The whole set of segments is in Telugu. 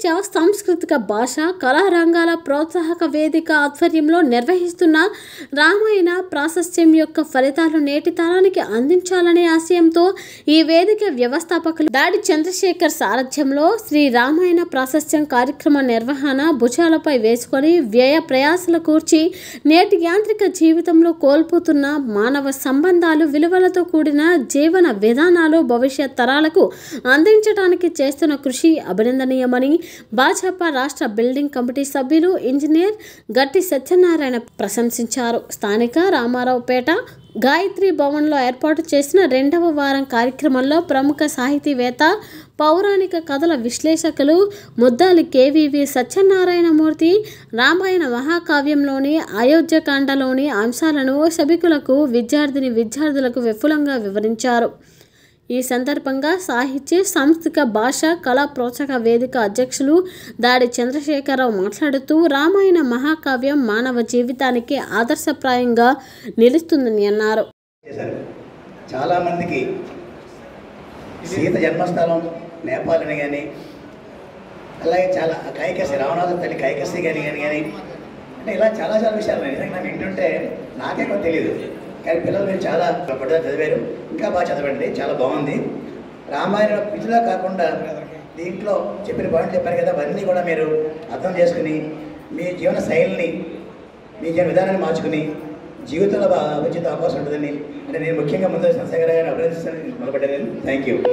సాహిత్య సాంస్కృతిక భాష కళారంగాల ప్రోత్సాహక వేదిక ఆధ్వర్యంలో నిర్వహిస్తున్న రామాయణ ప్రాశస్త్యం యొక్క ఫలితాలు నేటి తరానికి అందించాలనే ఆశయంతో ఈ వేదిక వ్యవస్థాపకులు దాడి చంద్రశేఖర్ సారథ్యంలో శ్రీ రామాయణ ప్రాశస్త్యం కార్యక్రమ నిర్వహణ భుజాలపై వేసుకొని వ్యయ ప్రయాసల కూర్చి నేటి యాంత్రిక జీవితంలో కోల్పోతున్న మానవ సంబంధాలు విలువలతో కూడిన జీవన విధానాలు భవిష్యత్ తరాలకు అందించడానికి చేస్తున్న కృషి అభినందనీయమని భాజపా రాష్ట్ర బిల్డింగ్ కమిటీ సభ్యులు ఇంజనీర్ గట్టి సత్యనారాయణ ప్రశంసించారు స్థానిక రామారావుపేట గాయత్రి భవన్లో ఏర్పాటు చేసిన రెండవ వారం కార్యక్రమంలో ప్రముఖ సాహితీవేత్త పౌరాణిక కథల విశ్లేషకులు ముద్దాలి కేవీవి సత్యనారాయణమూర్తి రామాయణ మహాకావ్యంలోని అయోధ్యకాండలోని అంశాలను సభికులకు విద్యార్థిని విద్యార్థులకు విపులంగా వివరించారు ఈ సందర్భంగా సాహిత్య సాంస్కృతిక భాష కళా ప్రోత్సాహక వేదిక అధ్యక్షులు దాడి చంద్రశేఖరరావు మాట్లాడుతూ రామాయణ మహాకావ్యం మానవ జీవితానికి ఆదర్శప్రాయంగా నిలుస్తుందని అన్నారు చేశారు చాలామందికి సీత జన్మస్థలం నేపాల్ అని కానీ అలాగే చాలా కైకసి రావణాథ తల్లి కైకసి కానీ కానీ కానీ అంటే ఇలా చాలా చాలా విషయాలు ఉన్నాయి. నిజంగా నాకు వింటుంటే నాకే కొంత తెలియదు కానీ పిల్లలు మీరు చాలా పట్టుదల చదివారు ఇంకా బాగా చదవండి చాలా బాగుంది రామాయణ విధిలా కాకుండా దీంట్లో చెప్పిన పాయింట్లు చెప్పారు కదా అవన్నీ కూడా మీరు అర్థం చేసుకుని మీ జీవన శైలిని మీ జీవన విధానాన్ని మార్చుకుని జీవితంలో బాగా అభివృద్ధి అవకాశం ఉంటుందని అంటే నేను ముఖ్యంగా ముందు సంశేఖర్ గారిని అభినందిస్తాను మొదలుపెట్టాను థ్యాంక్ యూ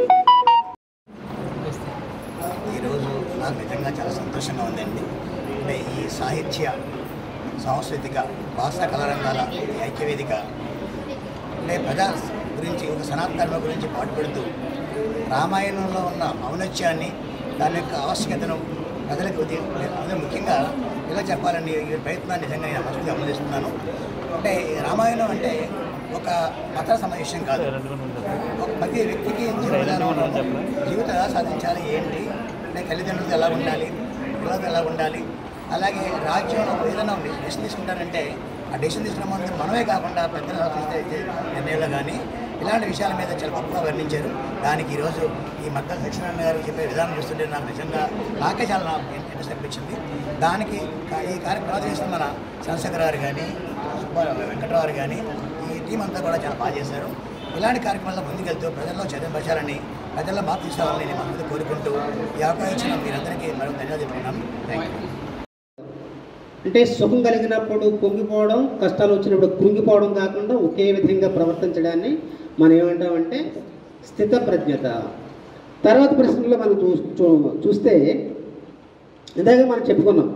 ఈరోజు నాకు నిజంగా చాలా సంతోషంగా ఉందండి అంటే ఈ సాహిత్య సాంస్కృతిక భాషా కళారంగాల ఈ ఐక్యవేదిక అంటే ప్రజా గురించి ఒక సనాతన ధర్మ గురించి పాటుపడుతూ రామాయణంలో ఉన్న ఔన్నత్యాన్ని దాని యొక్క ఆవశ్యకతను ప్రజలకు ఉది- అదే ముఖ్యంగా ఇలా చెప్పాలని ఈ ప్రయత్నాన్ని నిజంగా నేను మనసుగా అభినందిస్తున్నాను అంటే రామాయణం అంటే ఒక మత సమావేశం కాదు ఒక ప్రతి వ్యక్తికి జీవన విధానంలో జీవితం ఎలా సాధించాలి ఏంటి అంటే తల్లిదండ్రులతో ఎలా ఉండాలి పిల్లలతో ఎలా ఉండాలి అలాగే రాజ్యంలో ఏదైనా డెసిషన్ తీసుకుంటారంటే ఆ డెసిషన్ తీసుకున్న ముందు మనమే కాకుండా పెద్దలు ఆలోచిస్తే నిర్ణయాలు కానీ ఇలాంటి విషయాల మీద చాలా గొప్పగా వర్ణించారు దానికి ఈరోజు ఈ మద్దతు సత్యనారాయణ గారు చెప్పే విధానం చూస్తుంటే నాకు నిజంగా నాకే చాలా ఇంట్రెస్ట్ అనిపించింది దానికి కా- ఈ కార్యక్రమాలు చేస్తున్న మన చంద్రశేఖర్ గారు కానీ సుబ్బారావు వెంకటరావు గారు కానీ ఈ టీం అంతా కూడా చాలా బాగా చేశారు ఇలాంటి కార్యక్రమాల్లో ముందుకెళ్తూ ప్రజల్లో చదివించాలని ప్రజల్లో మార్పు తీసుకోవాలని నేను మనసుతో కోరుకుంటూ ఈ అవకాశం ఇచ్చిన మీరందరికీ మరొక ధన్యవాదాలు చెప్పుకున్నాను థ్యాంక్ యూ అంటే సుఖం కలిగినప్పుడు పొంగిపోవడం కష్టాలు వచ్చినప్పుడు కృంగిపోవడం కాకుండా ఒకే విధంగా ప్రవర్తించడాన్ని మనం ఏమంటామంటే స్థితప్రజ్ఞత తర్వాత ప్రశ్నలో మనం చూ చూ- చూస్తే ఇందాక మనం చెప్పుకున్నాం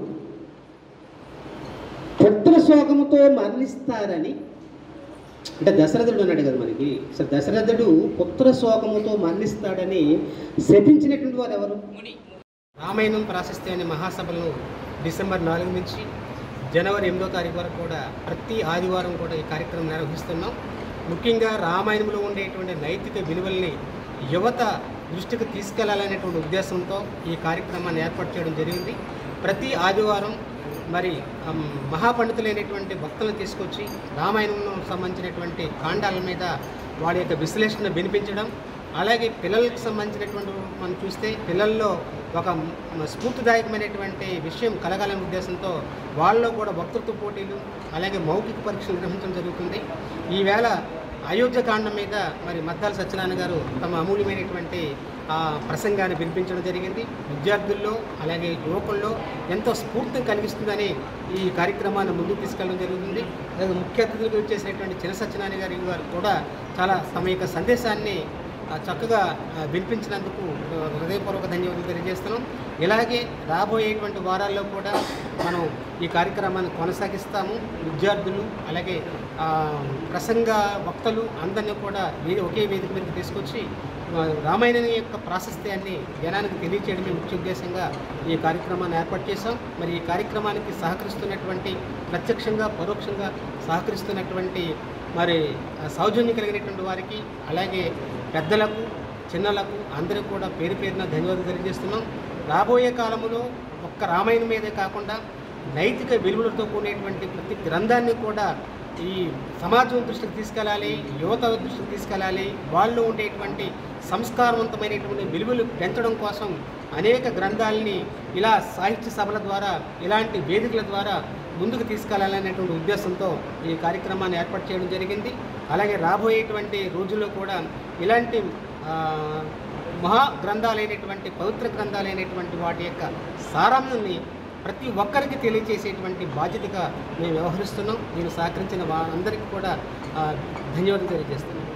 పుత్ర శోకముతో మరణిస్తారని అంటే దశరథుడు అన్నాడు కదా మనకి అసలు దశరథుడు పుత్ర శోకముతో మరణిస్తాడని శపించినటువంటి వారు ఎవరు రామాయణం ప్రాశస్త్య అనే మహాసభలను డిసెంబర్ నాలుగు నుంచి జనవరి ఎనిమిదో తారీఖు వరకు కూడా ప్రతి ఆదివారం కూడా ఈ కార్యక్రమం నిర్వహిస్తున్నాం ముఖ్యంగా రామాయణంలో ఉండేటువంటి నైతిక విలువల్ని యువత దృష్టికి తీసుకెళ్లాలనేటువంటి ఉద్దేశంతో ఈ కార్యక్రమాన్ని ఏర్పాటు చేయడం జరిగింది ప్రతి ఆదివారం మరి అమ్, మహాపండితులైనటువంటి భక్తులను తీసుకొచ్చి రామాయణంలో సంబంధించినటువంటి కాండాల మీద వాడి యొక్క విశ్లేషణ వినిపించడం అలాగే పిల్లలకు సంబంధించినటువంటి మనం చూస్తే పిల్లల్లో ఒక మ- స్ఫూర్తిదాయకమైనటువంటి విషయం కలగాలనే ఉద్దేశంతో వాళ్ళలో కూడా వక్తృత్వ పోటీలు అలాగే మౌఖిక పరీక్షలు నిర్వహించడం జరుగుతుంది ఈవేళ అయోధ్యకాండం మీద మరి మద్దాల సత్యనారాయణ గారు తమ అమూల్యమైనటువంటి ఆ, ప్రసంగాన్ని వినిపించడం జరిగింది విద్యార్థుల్లో అలాగే యువకుల్లో ఎంతో స్ఫూర్తిని కలిగిస్తుందని ఈ కార్యక్రమాన్ని ముందుకు తీసుకెళ్ళడం జరుగుతుంది అలాగే ముఖ్య అతిథులుగా వచ్చేసినటువంటి చిన్న సత్యనారాయణ గారి గారు కూడా చాలా తమ యొక్క సందేశాన్ని ఆ, చక్కగా ఆ, వినిపించినందుకు ఆ, హృదయపూర్వక ధన్యవాదాలు తెలియజేస్తున్నాం ఇలాగే రాబోయేటువంటి వారాల్లో కూడా మనం ఈ కార్యక్రమాన్ని కొనసాగిస్తాము విద్యార్థులు అలాగే ఆ, ప్రసంగ వక్తలు అందరినీ కూడా వే- ఒకే వేదిక మీదకి తీసుకొచ్చి ఆ, రామాయణం యొక్క ప్రాశస్త్యాన్ని జనానికి తెలియచేయడమే ముఖ్య ఉద్దేశంగా ఈ కార్యక్రమాన్ని ఏర్పాటు చేశాం మరి ఈ కార్యక్రమానికి సహకరిస్తున్నటువంటి ప్రత్యక్షంగా పరోక్షంగా సహకరిస్తున్నటువంటి మరి ఆ, సౌజన్యం కలిగినటువంటి వారికి అలాగే పెద్దలకు చిన్నలకు అందరికీ కూడా పేరు పేరున ధన్యవాదాలు తెలియజేస్తున్నాం రాబోయే కాలంలో ఒక్క రామాయణం మీదే కాకుండా నైతిక విలువలతో కూడినటువంటి ప్రతి గ్రంథాన్ని కూడా ఈ సమాజం దృష్టికి తీసుకెళ్ళాలి యువత దృష్టికి తీసుకెళ్ళాలి వాళ్ళు ఉండేటువంటి సంస్కారవంతమైనటువంటి విలువలు పెంచడం కోసం అనేక గ్రంథాలని ఇలా సాహిత్య సభల ద్వారా ఇలాంటి వేదికల ద్వారా ముందుకు తీసుకెళ్లాలనేటువంటి ఉద్దేశంతో ఈ కార్యక్రమాన్ని ఏర్పాటు చేయడం జరిగింది అలాగే రాబోయేటువంటి రోజుల్లో కూడా ఇలాంటి ఆ, మహా గ్రంథాలైనటువంటి పవిత్ర గ్రంథాలైనటువంటి వాటి యొక్క సారాంశాన్ని ప్రతి ఒక్కరికి తెలియజేసేటువంటి బాధ్యతగా మేము వ్యవహరిస్తున్నాం నేను సహకరించిన వా అందరికీ కూడా ఆ, ధన్యవాదాలు తెలియజేస్తున్నాం